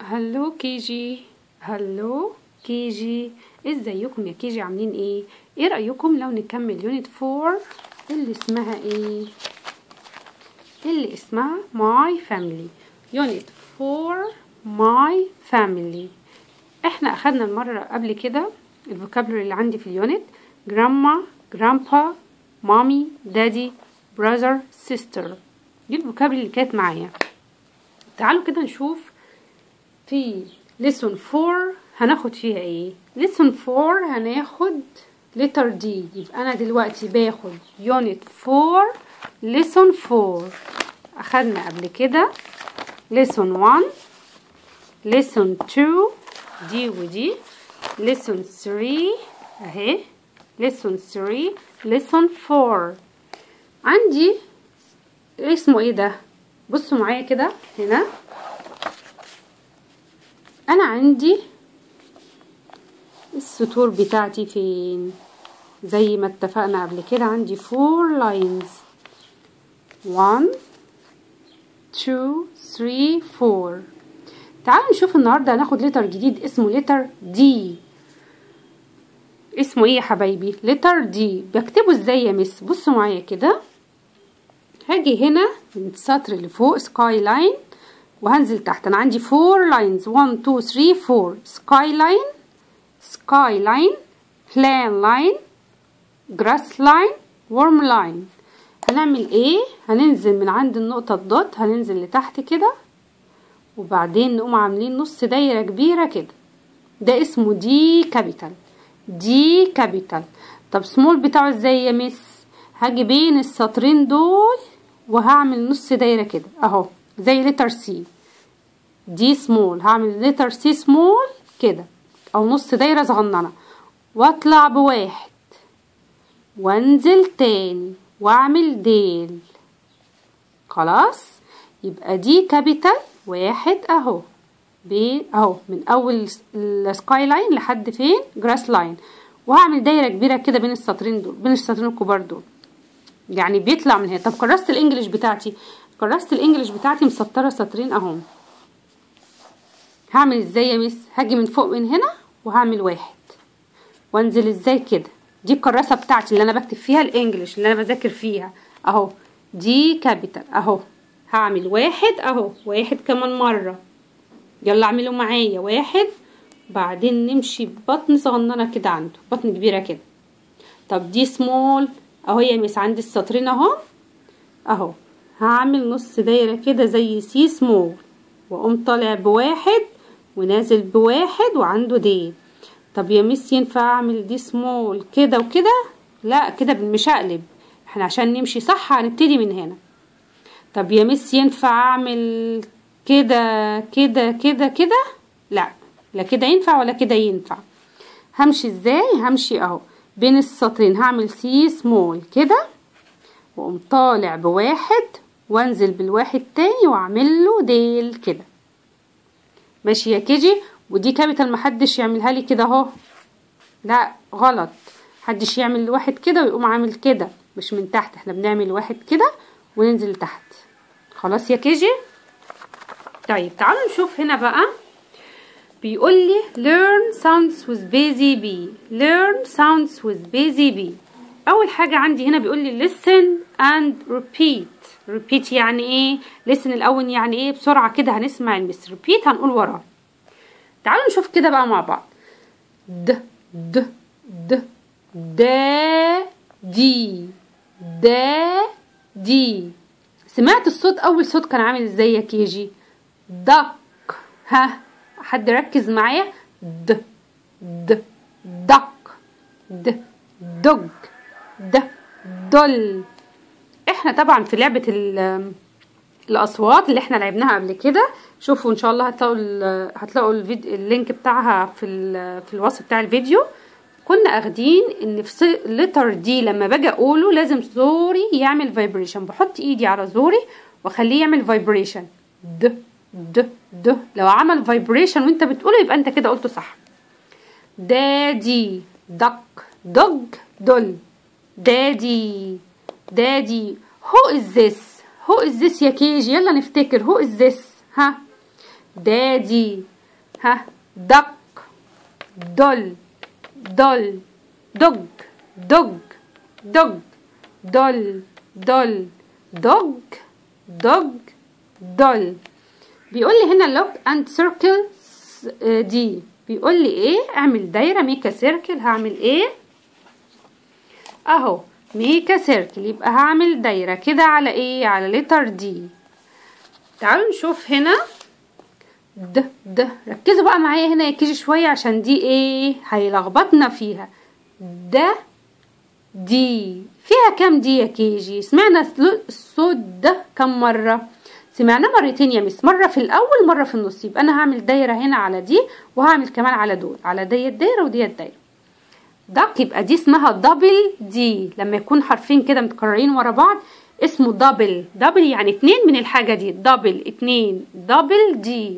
هلو كي جي هلو كي جي ازيكم يا كي جي عاملين ايه ايه رأيكم لو نكمل يونت فور اللي اسمها ايه اللي اسمها ماي فاميلي يونت فور ماي فاميلي احنا اخدنا المرة قبل كده الفوكابلري اللي عندي في اليونت جرامما جرامبا مامي دادي براذر سيستر دي الفوكابلري اللي كانت معايا تعالوا كده نشوف في ليسون 4 هناخد فيها ايه ليسون 4 هناخد لتر دي يبقى انا دلوقتي باخد يونت 4 ليسون 4 اخدنا قبل كده ليسون 1 ليسون 2 دي ودي ليسون 3 اهي ليسون 3 ليسون 4 عندي اسمه ايه ده بصوا معايا كده هنا انا عندي السطور بتاعتي فين زي ما اتفقنا قبل كده عندي four lines one two three four تعالوا نشوف النهاردة هناخد لتر جديد اسمه لتر دي اسمه ايه يا حبايبي لتر دي بكتبه ازاي يا مس بصوا معايا كده هاجي هنا من السطر اللي فوق سكاي لاين وهنزل تحت انا عندي فور لاينز 1 2 3 4 سكاي لاين سكاي لاين بلان لاين جراس لاين ورم لاين هنعمل ايه هننزل من عند النقطة الدوت هننزل لتحت كده وبعدين نقوم عاملين نص دايرة كبيرة كده ده اسمه دي كابيتال دي كابيتال طب سمول بتاعه ازاي يا مس هاجي بين السطرين دول وهعمل نص دايرة كده اهو زي لتر سي دي سمول هعمل لتر سي سمول كده او نص دايرة صغننة واطلع بواحد وانزل تاني واعمل ديل خلاص يبقى دي كابيتال واحد اهو ب اهو من اول السكاي لاين لحد فين جراس لاين وهعمل دايره كبيره كده بين السطرين دول بين السطرين الكبار دول يعني بيطلع من هنا طب كرست الانجليش بتاعتي كرست الانجليش بتاعتي مسطره سطرين اهم هعمل ازاي يا مس هاجي من فوق من هنا وهعمل واحد وانزل ازاي كده دي الكراسه بتاعتي اللي انا بكتب فيها الانجليش اللي انا بذاكر فيها اهو دي كابيتال اهو هعمل واحد اهو واحد كمان مره يلا اعملوا معايا واحد بعدين نمشي ببطن صغننه كده عنده بطن كبيره كده طب دي سمول اهو يا مس عندي السطرين اهو اهو هعمل نص دايره كده زي سي سمول واقوم طالع بواحد ونازل بواحد وعنده ديل طب يا مس ينفع اعمل دي سمول كده وكده لا كده بالمشقلب احنا عشان نمشي صح هنبتدي من هنا طب يا مس ينفع اعمل كده كده كده كده لا لا كده ينفع ولا كده ينفع همشي ازاي همشي اهو بين السطرين هعمل سي سمول كده واقوم طالع بواحد وانزل بالواحد تاني واعمل له ديل كده ماشي يا كيجي ودي كابيتال محدش يعملها لي كده اهو لا غلط محدش يعمل واحد كده ويقوم عامل كده مش من تحت احنا بنعمل واحد كده وننزل لتحت خلاص يا كيجي طيب تعالوا نشوف هنا بقى بيقول لي learn sounds with busy bee learn sounds with busy bee اول حاجه عندي هنا بيقول لي listen and repeat repeat يعني ايه listen الاول يعني ايه بسرعه كده هنسمع المس repeat هنقول وراه تعالوا نشوف كده بقى مع بعض د د د دا دي دا دي سمعت الصوت اول صوت كان عامل ازاي يا كيجي دك ها حد ركز معايا د د دك د دج د دل احنا طبعا في لعبة الاصوات اللي احنا لعبناها قبل كده شوفوا ان شاء الله هتلاقوا هتلاقوا الفيديو اللينك بتاعها في في الوصف بتاع الفيديو كنا اخدين ان في اللتر دي لما باجي اقوله لازم زوري يعمل فايبريشن بحط ايدي على زوري واخليه يعمل فايبريشن د د د لو عمل فايبريشن وانت بتقوله يبقى انت كده قلته صح دادي دك دج دل دادي دادي who is this who is this يا كيجي يلا نفتكر who is this ها دادي ها دق دل دل دج دج دج دل دل دج دج دل بيقول لي هنا look and circle دي بيقول لي ايه اعمل دايره ميكا سيركل هعمل ايه اهو ميكا سيركل يبقى هعمل دايره كده على ايه على لتر دي تعالوا نشوف هنا د د ركزوا بقى معايا هنا يا كيجي شويه عشان دي ايه هيلخبطنا فيها ده دي فيها كام دي يا كيجي سمعنا الصوت ده كم مره سمعناه مرتين يا مس مره في الاول مره في النص يبقى انا هعمل دايره هنا على دي وهعمل كمان على دول على ديت دايره وديت دايره دق يبقى دي اسمها دبل دي لما يكون حرفين كده متكررين ورا بعض اسمه دبل دبل يعني اتنين من الحاجه دي دبل اتنين دبل دي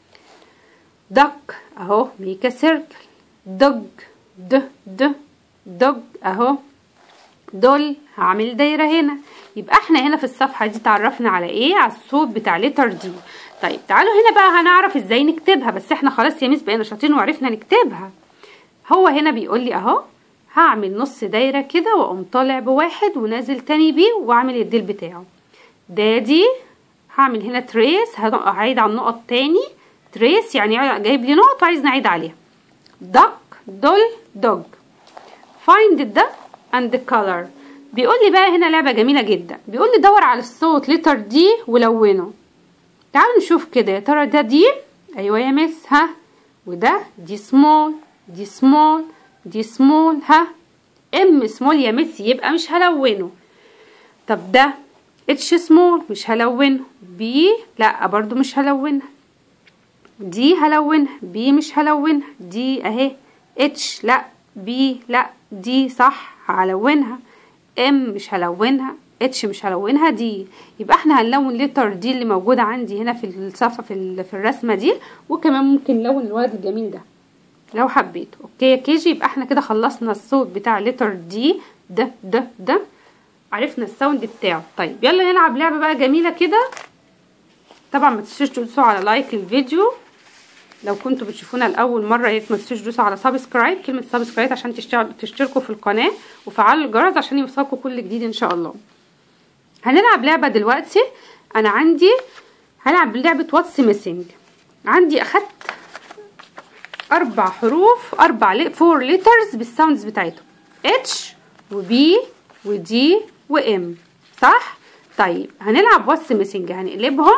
دق اهو ميكا سيركل دج د د دج اهو دول هعمل دايره هنا يبقى احنا هنا في الصفحه دي تعرفنا على ايه على الصوت بتاع لتر دي طيب تعالوا هنا بقى هنعرف ازاي نكتبها بس احنا خلاص يا ميس بقينا شاطرين وعرفنا نكتبها هو هنا بيقول لي اهو هعمل نص دايره كده واقوم طالع بواحد ونازل تاني بيه واعمل الديل بتاعه دادي هعمل هنا تريس هعيد على النقط تاني تريس يعني جايب لي نقط وعايز نعيد عليها دق دول دوج find the and the color بيقول لي بقى هنا لعبة جميلة جدا بيقول لي دور على الصوت لتر دي ولونه تعالوا نشوف كده يا ترى ده دي ايوه يا مس ها وده دي سمول دي سمول دي سمول ها ام سمول يا مس يبقى مش هلونه طب ده اتش سمول مش هلونه بي لا برضو مش هلونها دي هلونها بي مش هلونها دي اهي اتش لا بي لا دي صح هلونها ام مش هلونها اتش مش هلونها دي يبقى احنا هنلون لتر دي اللي موجوده عندي هنا في الصفحه في, في الرسمه دي وكمان ممكن نلون الولد الجميل ده لو حبيته اوكي يا كيجي يبقى احنا كده خلصنا الصوت بتاع لتر دي ده ده ده عرفنا الساوند بتاعه طيب يلا نلعب لعبه بقى جميله كده طبعا ما تنسوش تدوسوا على لايك للفيديو لو كنتوا بتشوفونا لاول مره يا ريت ما تنسوش تدوسوا على سبسكرايب كلمه سبسكرايب عشان تشتركوا في القناه وفعلوا الجرس عشان يوصلكوا كل جديد ان شاء الله هنلعب لعبه دلوقتي انا عندي هلعب لعبه واتس ميسنج عندي اخدت اربع حروف اربع فور ليترز بالساوندز بتاعتهم اتش وبي ودي وام صح طيب هنلعب واتس ميسنج هنقلبهم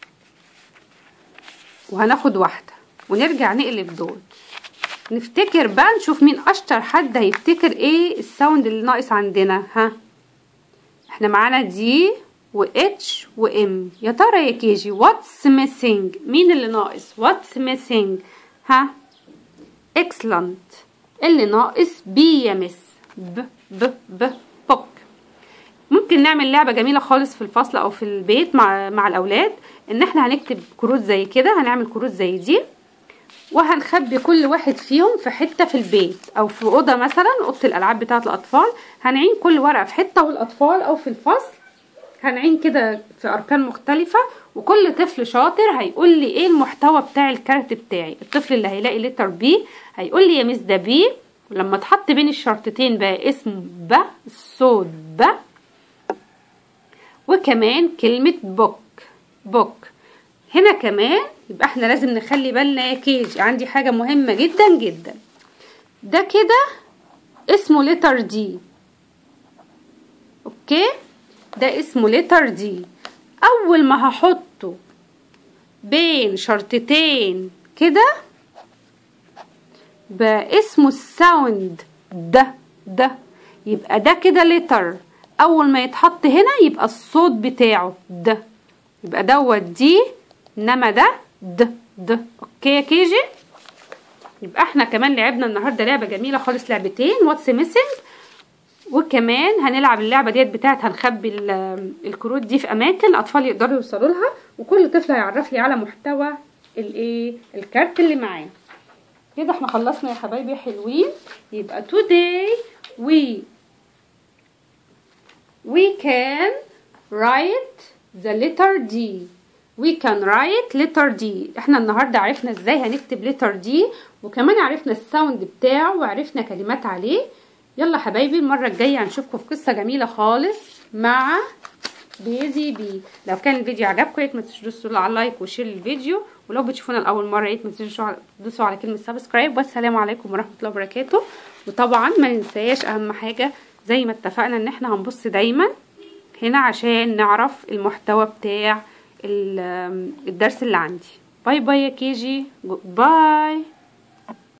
وهناخد واحده ونرجع نقلب دول نفتكر بقى نشوف مين اشطر حد هيفتكر ايه الساوند اللي ناقص عندنا ها احنا معانا دي و اتش و ام يا ترى يا كيجي واتس ميسنج مين اللي ناقص واتس ميسنج ها اكسلنت اللي ناقص بي يا مس ب ب ب بوك ممكن نعمل لعبه جميله خالص في الفصل او في البيت مع مع الاولاد ان احنا هنكتب كروت زي كده هنعمل كروت زي دي وهنخبي كل واحد فيهم في حتة في البيت او في اوضة مثلا اوضة الالعاب بتاعة الاطفال هنعين كل ورقة في حتة والاطفال او في الفصل هنعين كده في اركان مختلفة وكل طفل شاطر هيقول لي ايه المحتوى بتاع الكارت بتاعي الطفل اللي هيلاقي لتر بي هيقول لي يا مس ده بي ولما تحط بين الشرطتين بقى اسمه ب الصوت ب وكمان كلمة بوك بوك هنا كمان يبقى احنا لازم نخلي بالنا يا كيجي عندي حاجة مهمة جدا جدا ده كده اسمه لتر دي اوكي ده اسمه لتر دي اول ما هحطه بين شرطتين كده بقى اسمه الساوند ده ده يبقى ده كده لتر اول ما يتحط هنا يبقى الصوت بتاعه ده يبقى دوت دي انما ده د د اوكي يا كيجي يبقى احنا كمان لعبنا النهارده لعبه جميله خالص لعبتين واتس ميسنج وكمان هنلعب اللعبه ديت بتاعت هنخبي الكروت دي في اماكن الاطفال يقدروا يوصلوا لها وكل طفل هيعرف لي على محتوى الايه الكارت اللي معاه كده احنا خلصنا يا حبايبي حلوين يبقى today we we can write the letter D we can write letter D احنا النهارده عرفنا ازاي هنكتب letter D وكمان عرفنا الساوند بتاعه وعرفنا كلمات عليه يلا حبايبي المره الجايه هنشوفكم في قصه جميله خالص مع بيزي بي لو كان الفيديو عجبكم يا ريت ما تنسوش تدوسوا على لايك وشير الفيديو ولو بتشوفونا لاول مره يا ريت ما تنسوش تدوسوا على كلمه سبسكرايب والسلام عليكم ورحمه الله وبركاته وطبعا ما ننساش اهم حاجه زي ما اتفقنا ان احنا هنبص دايما هنا عشان نعرف المحتوى بتاع الدرس اللي عندي باي باي يا كيجي باي